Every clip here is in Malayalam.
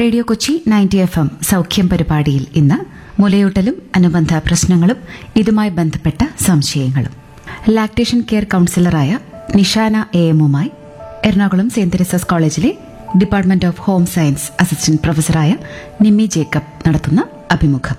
radio Kochi ninety F M സൗഖ്യം പരിപാടിയിൽ ഇന്ന് മുലയൂട്ടലും അനുബന്ധ പ്രശ്നങ്ങളും ഇതുമായി ബന്ധപ്പെട്ട സംശയങ്ങളും ലാക്ടേഷൻ കെയർ കൌൺസിലറായ നിഷാന എ എമ്മുമായി എറണാകുളം സെന്റ് തെരേസസ് കോളേജിലെ department of home science assistant പ്രൊഫസറായ നിമ്മി ജേക്കബ് നടത്തുന്ന അഭിമുഖം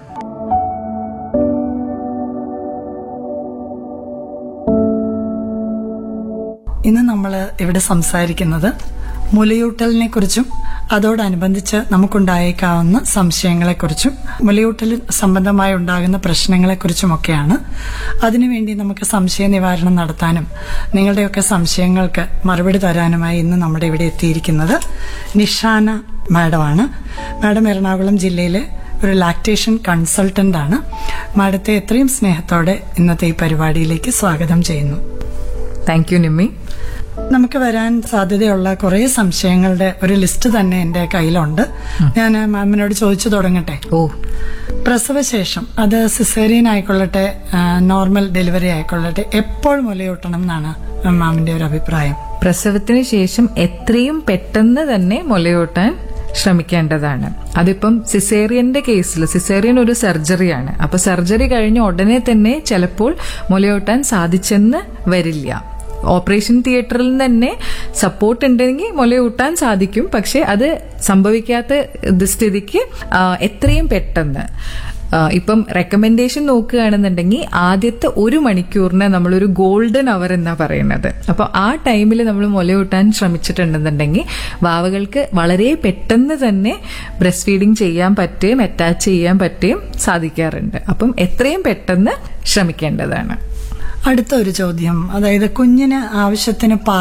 ഇന്ന് നമ്മൾ ഇവിടെ സംസാരിക്കുന്നത് മുലയൂട്ടലിനെ കുറിച്ചും അതോടനുബന്ധിച്ച് നമുക്കുണ്ടായേക്കാവുന്ന സംശയങ്ങളെക്കുറിച്ചും മുലയൂട്ടൽ സംബന്ധമായി ഉണ്ടാകുന്ന പ്രശ്നങ്ങളെക്കുറിച്ചുമൊക്കെയാണ് അതിനുവേണ്ടി നമുക്ക് സംശയ നിവാരണം നടത്താനും നിങ്ങളുടെയൊക്കെ സംശയങ്ങൾക്ക് മറുപടി തരാനുമായി ഇന്ന് നമ്മുടെ ഇവിടെ എത്തിയിരിക്കുന്നത് നിഷാന മാഡമാണ് മാഡം എറണാകുളം ജില്ലയിലെ ഒരു ലാക്ടേഷൻ കൺസൾട്ടന്റ് ആണ് മാഡത്തെ എത്രയും സ്നേഹത്തോടെ ഇന്നത്തെ ഈ പരിപാടിയിലേക്ക് സ്വാഗതം ചെയ്യുന്നു താങ്ക് യു നിമ്മി നമുക്ക് വരാൻ സാധ്യതയുള്ള കുറെ സംശയങ്ങളുടെ ഒരു ലിസ്റ്റ് തന്നെ എന്റെ കയ്യിലുണ്ട് ഞാൻ മാമിനോട് ചോദിച്ചു തുടങ്ങട്ടെ ഓ പ്രസവശേഷം അത് സിസേറിയൻ ആയിക്കൊള്ളട്ടെ ആ, നോർമൽ ഡെലിവറി ആയിക്കൊള്ളട്ടെ എപ്പോൾ മുലയൂട്ടണം എന്നാണ് മാമിന്റെ ഒരു അഭിപ്രായം പ്രസവത്തിന് ശേഷം എത്രയും പെട്ടെന്ന് തന്നെ മുലയൂട്ടാൻ ശ്രമിക്കേണ്ടതാണ് അതിപ്പം സിസേറിയന്റെ കേസിൽ സിസേറിയൻ ഒരു സർജറിയാണ് അപ്പൊ സർജറി കഴിഞ്ഞ ഉടനെ തന്നെ ചിലപ്പോൾ മുലയൂട്ടാൻ സാധിച്ചെന്ന് വരില്ല ഓപ്പറേഷൻ തിയേറ്ററിൽ നിന്ന് തന്നെ സപ്പോർട്ട് ഉണ്ടെങ്കിൽ മുലയൂട്ടാൻ സാധിക്കും പക്ഷെ അത് സംഭവിക്കാത്ത ഇത് സ്ഥിതിക്ക് ആ, എത്രയും പെട്ടെന്ന് ആ, ഇപ്പം റെക്കമെൻഡേഷൻ നോക്കുകയാണെന്നുണ്ടെങ്കിൽ ആദ്യത്തെ ഒരു മണിക്കൂറിന് നമ്മളൊരു ഗോൾഡൻ അവർ എന്നാ പറയുന്നത് അപ്പോൾ ആ ടൈമിൽ നമ്മൾ മുലയൂട്ടാൻ ശ്രമിച്ചിട്ടുണ്ടെന്നുണ്ടെങ്കിൽ വാവകൾക്ക് വളരെ പെട്ടെന്ന് തന്നെ ബ്രസ്റ്റ് ഫീഡിങ് ചെയ്യാൻ പറ്റുകയും അറ്റാച്ച് ചെയ്യാൻ പറ്റുകയും സാധിക്കാറുണ്ട് അപ്പം എത്രയും പെട്ടെന്ന് ശ്രമിക്കേണ്ടതാണ് അടുത്ത ഒരു ചോദ്യം അതായത് കുഞ്ഞിന് ആവശ്യത്തിന് പാൽ